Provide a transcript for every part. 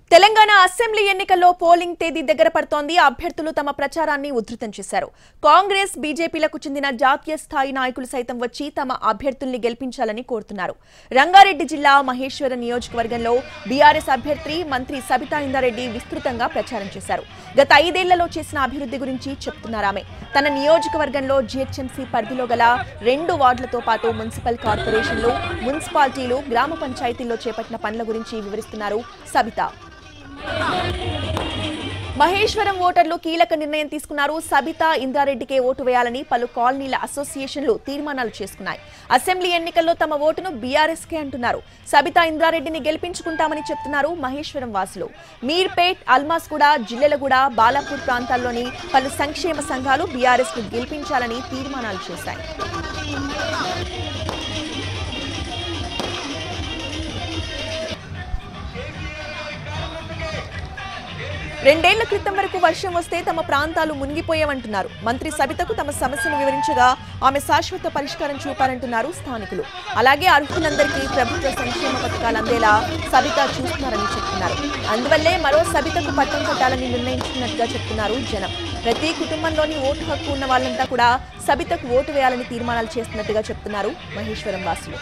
Telangana assembly ఎన్నికల్లో polling తేదీ దగ్గర పడుతోంది అభ్యర్థులు తమ ప్రచారాన్ని ఉధృతం చేశారు కాంగ్రెస్ బీజేపీలకు చెందిన జాతీయ స్థాయి నాయకులు సైతం వచ్చి తమ అభ్యర్థుల్ని గెలిపించాలని కోరుతున్నారు రంగారెడ్డి జిల్లా మహేశ్వరం నియోజకవర్గంలో బీఆర్ఎస్ అభ్యర్థి మంత్రి సబితా ఇందారెడ్డి విస్తృతంగా ప్రచారం చేశారు గత ఐదేళ్లలో చేసిన అభివృద్ధి గురించి చెప్తున్నారామె తన నియోజకవర్గంలో జీహెచ్ఎంసీ పరిధిలో గల రెండు వార్డులతో పాటు మున్సిపల్ కార్పొరేషన్లు మున్సిపాలిటీలు గ్రామ పంచాయతీల్లో చేపట్టిన పనుల గురించి వివరిస్తున్నారు సబితా మహేశ్వరం ఓటర్లు కీలక నిర్ణయం తీసుకున్నారు సబితా ఇంద్రారెడ్డికే ఓటు వేయాలని పలు కాలనీల అసోసియేషన్లు తీర్మానాలు చేసుకున్నాయి అసెంబ్లీ ఎన్నికల్లో తమ ఓటును బీఆర్ఎస్ కే అంటున్నారు సబితా ఇంద్రారెడ్డిని గెలిపించుకుంటామని చెప్తున్నారు మహేశ్వరం వాసులు మీర్పేట్ అల్మాస్గూడ జిల్లెలగూడ బాలాపూర్ ప్రాంతాల్లోని పలు సంక్షేమ సంఘాలు బీఆర్ఎస్ ను గెలిపించాలని తీర్మానాలు చేశాయి రెండేళ్ల క్రితం వరకు వర్షం వస్తే తమ ప్రాంతాలు మునిగిపోయామంటున్నారు మంత్రి సబితకు తమ సమస్యను వివరించగా ఆమె శాశ్వత పరిష్కారం చూపారంటున్నారు స్థానికులు అలాగే అర్హులందరికీ ప్రభుత్వ సంక్షేమ పథకాలు అందేలా సబిత చూస్తున్నారని చెప్తున్నారు అందువల్లే మరో సబితకు పట్టం కట్టాలని నిర్ణయించుకున్నట్టుగా చెప్తున్నారు జనం ప్రతి కుటుంబంలోని ఓటు హక్కు ఉన్న వాళ్ళంతా కూడా సబితకు ఓటు వేయాలని తీర్మానాలు చేస్తున్నట్టుగా చెప్తున్నారు మహేశ్వరం వాసులు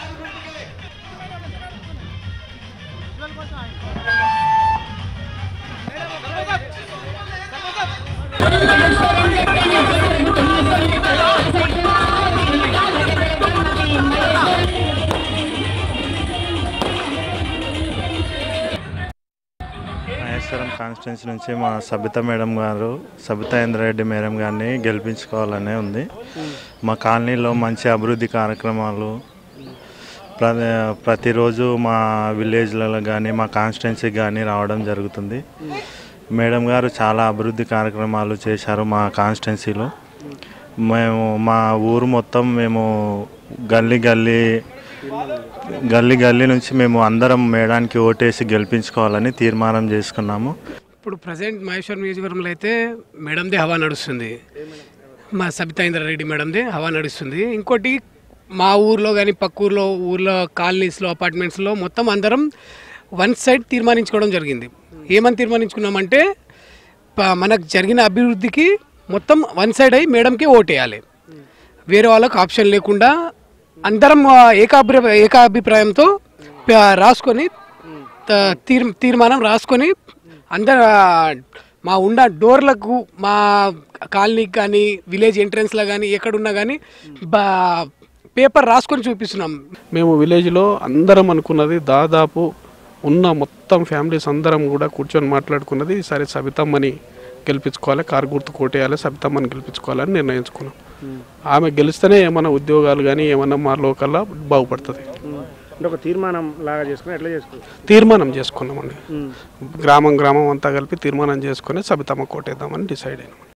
మహేశ్వరం కాన్స్టిట్యున్సీ నుంచి మా సబిత మేడం గారు సబితా ఇంద్రారెడ్డి మేడం గారిని గెలిపించుకోవాలనే ఉంది మా కాలనీలో మంచి అభివృద్ధి కార్యక్రమాలు ప్ర ప్రతిరోజు మా విలేజ్లలో కానీ మా కాన్స్టిట్యున్సీకి కానీ రావడం జరుగుతుంది మేడం గారు చాలా అభివృద్ధి కార్యక్రమాలు చేశారు మా కాన్స్టిట్యున్సీలో మేము మా ఊరు మొత్తం మేము గల్లీ గల్లీ గల్లీ గల్లీ నుంచి మేము అందరం మేడానికి ఓటేసి గెలిపించుకోవాలని తీర్మానం చేసుకున్నాము ఇప్పుడు ప్రజెంట్ మహేశ్వరం నియోజకవర్గంలో అయితే మేడందే హవా నడుస్తుంది మా సబితా ఇంద్రారెడ్డి మేడందే హవా నడుస్తుంది ఇంకోటి మా ఊర్లో కానీ పక్క ఊర్లో ఊర్లో కాలనీస్లో అపార్ట్మెంట్స్లో మొత్తం అందరం వన్ సైడ్ తీర్మానించుకోవడం జరిగింది ఏమని తీర్మానించుకున్నామంటే ప- మనకు జరిగిన అభివృద్ధికి మొత్తం వన్ సైడ్ అయి మేడంకే ఓటేయాలి వేరే వాళ్ళకి ఆప్షన్ లేకుండా అందరం ఆ, ఏకాభి ఏకాభిప్రాయంతో ప- రాసుకొని త- తీర్ తీర్మానం రాసుకొని అందరు ఆ, మా ఉన్న డోర్లకు మా కాలనీకి కానీ విలేజ్ ఎంట్రన్స్లో కానీ ఎక్కడున్నా కానీ బా పేపర్ రాసుకొని చూపిస్తున్నాం మేము విలేజ్లో అందరం అనుకున్నది దాదాపు ఉన్న మొత్తం ఫ్యామిలీస్ అందరం కూడా కూర్చొని మాట్లాడుకున్నది సరే సబితమ్మని గెలిపించుకోవాలి కారు గుర్తు కొట్టేయాలి సబితమ్మని గెలిపించుకోవాలని నిర్ణయించుకున్నాం ఆమె గెలిస్తేనే ఏమైనా ఉద్యోగాలు కానీ ఏమన్నా మా లోకల్లా బాగుపడుతుంది అంటే ఒక తీర్మానం లాగా చేసుకుని ఎట్లా చేసుకోవచ్చు తీర్మానం చేసుకున్నామండి గ్రామం గ్రామం అంతా కలిపి తీర్మానం చేసుకొని సబితమ్మ కొట్టేద్దామని డిసైడ్ అయినాం